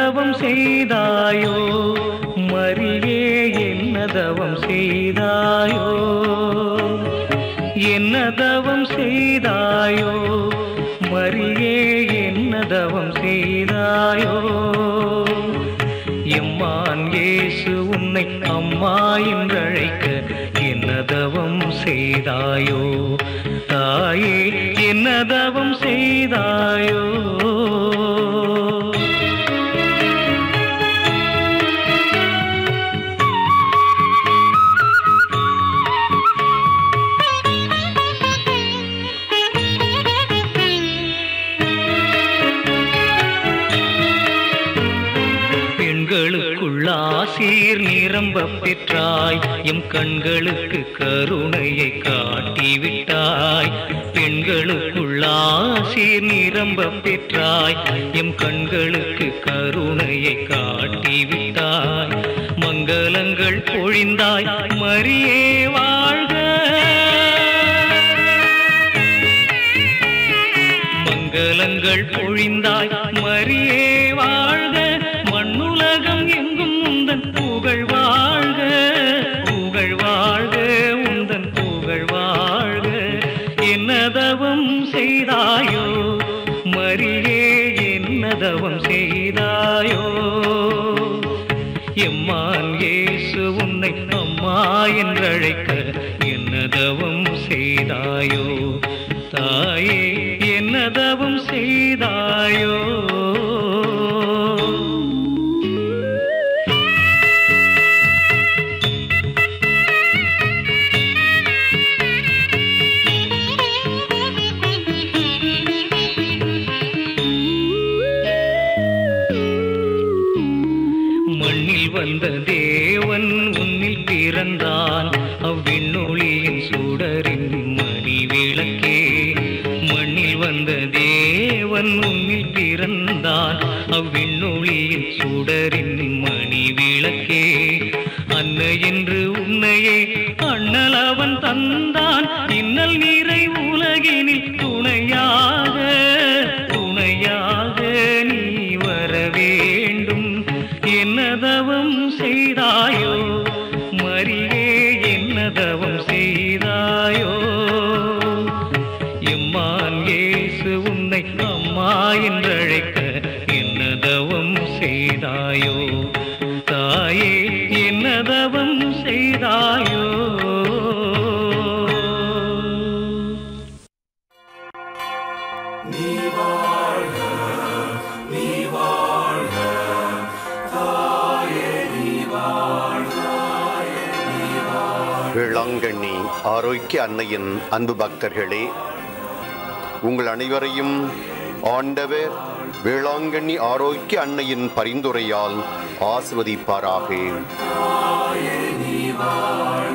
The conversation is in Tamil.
தவம் செய்தாயோ மரியே என்ன தவம் செய்தாயோ என்ன தவம் செய்தாயோ மரியே என்ன தவம் செய்தாயோ எம்மான் இயேசு உன்னை அம்மா என்றழைக்க என்ன தவம் செய்தாயோ தாயே என்ன தவம் செய்தாயோ பெண்களுக்குள் ஆசீர் நிரம்ப பெற்றாய் எம் கண்களுக்கு கருணையை காட்டிவிட்டாய் பெண்களுக்குள் ஆசீர் நிரம்ப பெற்றாய் எம் கண்களுக்கு கருணையை காட்டிவிட்டாய் மங்களங்கள் பொழிந்தாய் மரியே வாழ்க மங்களங்கள் பொழிந்தாய் மரியே வாழ்க மண்ணுலகம் எங்கும் உந்தன் புகழ் வாழ்க புகழ் வாழ்க உந்தன் புகழ் வாழ்க என்னதவம் செய்தாயோ மரியே என்னதவம் செய்தாயோ எம்மான் இயேசு உன்னை அம்மா என்றழைக்க என்னதவம் செய்தாயோ தாயே என்னதவம் செய்தாயோ மண்ணில் வந்த தேவன் உன்னில் பிறந்தான் அவ்விண்ணொளியின் சுடரின் மணி விளக்கே மண்ணில் வந்த தேவன் உன்னில் பிறந்தான் அவ்விண்ணொளியின் சுடரின் மணி விளக்கே அன்னை என்று உன்னையே அண்ணல் அவன் தந்தான் இன்னல் நீரை உலகினில் துணையாக துணையாக நீ வர வேண்டும் என்னதவம் செய்தாயோ மரியே என்னதவம் செய்தாயோ எம்மான் இயேசு உன்னை அம்மா என்றழைக்க என்னதவம் செய்தாயோ தாயே என்னதவம் செய்தாயோ வேளாங்கண்ணி ஆரோக்கிய அன்னையின் அன்பு பக்தர்களே உங்கள் அனைவரையும் ஆண்டவர் வேளாங்கண்ணி ஆரோக்கிய அன்னையின் பரிந்துரையால் ஆசிர்வதிப்பாராக